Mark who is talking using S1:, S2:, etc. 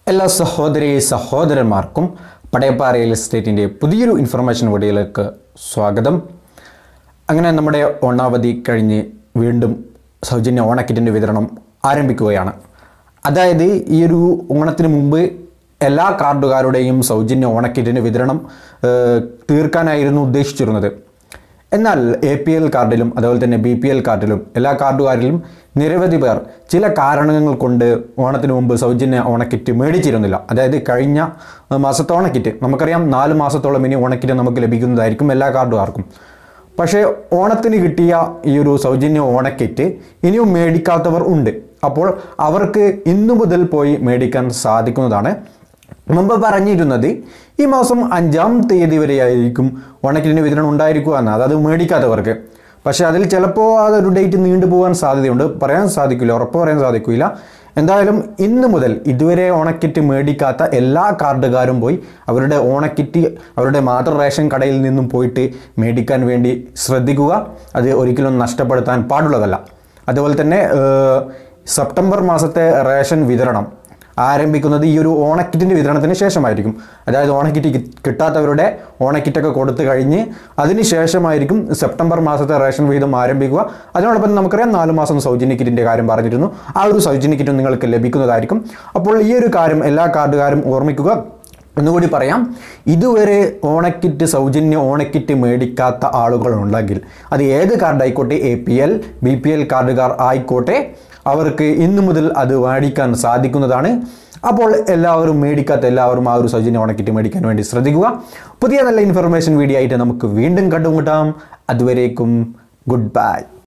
S1: എല്ലാ സഹോദരി സഹോദരന്മാർക്കും പടയപ്പ റിയൽ എസ്റ്റേറ്റിൻ്റെ പുതിയൊരു ഇൻഫർമേഷൻ വീഡിയോയിലേക്ക് സ്വാഗതം അങ്ങനെ നമ്മുടെ ഓണാവധി കഴിഞ്ഞ് വീണ്ടും സൗജന്യ ഓണക്കിറ്റിൻ്റെ വിതരണം ആരംഭിക്കുകയാണ് അതായത് ഈ ഒരു ഓണത്തിന് മുമ്പ് എല്ലാ കാർഡുകാരുടെയും സൗജന്യ ഓണക്കിറ്റിൻ്റെ വിതരണം ഏഹ്, തീർക്കാനായിരുന്നു ഉദ്ദേശിച്ചിരുന്നത് എന്നാൽ എ പി എൽ കാർഡിലും അതുപോലെ തന്നെ ബി പി എൽ കാർഡിലും എല്ലാ കാർഡുകാരിലും നിരവധി പേർ ചില കാരണങ്ങൾ കൊണ്ട് ഓണത്തിന് മുമ്പ് സൗജന്യ ഓണക്കിറ്റ് മേടിച്ചിരുന്നില്ല അതായത് കഴിഞ്ഞ ഏഹ്, മാസത്തെ ഓണക്കിറ്റ് നമുക്കറിയാം നാല് മാസത്തോളം ഇനി ഓണക്കിറ്റ് നമുക്ക് ലഭിക്കുന്നതായിരിക്കും എല്ലാ കാർഡുകാർക്കും പക്ഷേ ഓണത്തിന് കിട്ടിയ ഈ ഒരു സൗജന്യ ഓണക്കിറ്റ് ഇനിയും മേടിക്കാത്തവർ ഉണ്ട് അപ്പോൾ അവർക്ക് ഇന്നു മുതൽ പോയി മേടിക്കാൻ സാധിക്കുന്നതാണ് മുമ്പ് പറഞ്ഞിരുന്നത് ഈ മാസം അഞ്ചാം തീയതി വരെയായിരിക്കും ഓണക്കിറ്റിന് വിതരണം ഉണ്ടായിരിക്കുക എന്ന് അതായത് മേടിക്കാത്തവർക്ക് പക്ഷേ അതിൽ ചിലപ്പോൾ അതൊരു ഡേറ്റ് നീണ്ടു പോകാൻ സാധ്യതയുണ്ട് പറയാൻ സാധിക്കില്ല ഉറപ്പ് പറയാൻ സാധിക്കില്ല എന്തായാലും ഇന്ന് മുതൽ ഇതുവരെ ഓണക്കിറ്റ് മേടിക്കാത്ത എല്ലാ കാർഡുകാരും പോയി അവരുടെ ഓണക്കിറ്റ് അവരുടെ മാതൃ റേഷൻ കടയിൽ നിന്നും പോയിട്ട് മേടിക്കാൻ വേണ്ടി ശ്രദ്ധിക്കുക അത് ഒരിക്കലും നഷ്ടപ്പെടുത്താൻ പാടുള്ളതല്ല അതുപോലെ തന്നെ ഏഹ്, സെപ്റ്റംബർ മാസത്തെ റേഷൻ വിതരണം ആരംഭിക്കുന്നത് ഈ ഒരു ഓണക്കിറ്റിൻ്റെ വിതരണത്തിന് ശേഷമായിരിക്കും അതായത് ഓണക്കിറ്റ് കി- കിട്ടാത്തവരുടെ ഓണക്കിറ്റൊക്കെ കൊടുത്തു കഴിഞ്ഞ് അതിന് ശേഷമായിരിക്കും സെപ്റ്റംബർ മാസത്തെ റേഷൻ വിഹിതം ആരംഭിക്കുക അതിനോടൊപ്പം നമുക്കറിയാം നാല് മാസം സൗജന്യ കിറ്റിൻ്റെ കാര്യം പറഞ്ഞിരുന്നു ആ ഒരു സൗജന്യ കിറ്റും നിങ്ങൾക്ക് ലഭിക്കുന്നതായിരിക്കും അപ്പോൾ ഈ ഒരു കാര്യം എല്ലാ കാർഡുകാരും ഓർമ്മിക്കുക ഒന്നുകൂടി പറയാം ഇതുവരെ ഓണക്കിറ്റ് സൗജന്യ ഓണക്കിറ്റ് മേടിക്കാത്ത ആളുകളുണ്ടെങ്കിൽ അത് ഏത് കാർഡായിക്കോട്ടെ A P L B P L കാർഡുകാർ ആയിക്കോട്ടെ അവർക്ക് ഇന്നു മുതൽ അത് മേടിക്കാൻ സാധിക്കുന്നതാണ് അപ്പോൾ എല്ലാവരും മേടിക്കാത്ത എല്ലാവരും ആ ഒരു സൗജന്യ ഓണക്കിറ്റ് മേടിക്കാൻ വേണ്ടി ശ്രദ്ധിക്കുക പുതിയ നല്ല ഇൻഫർമേഷൻ വീഡിയോ ആയിട്ട് നമുക്ക് വീണ്ടും കണ്ടുമുട്ടാം അതുവരേക്കും ഗുഡ് ബൈ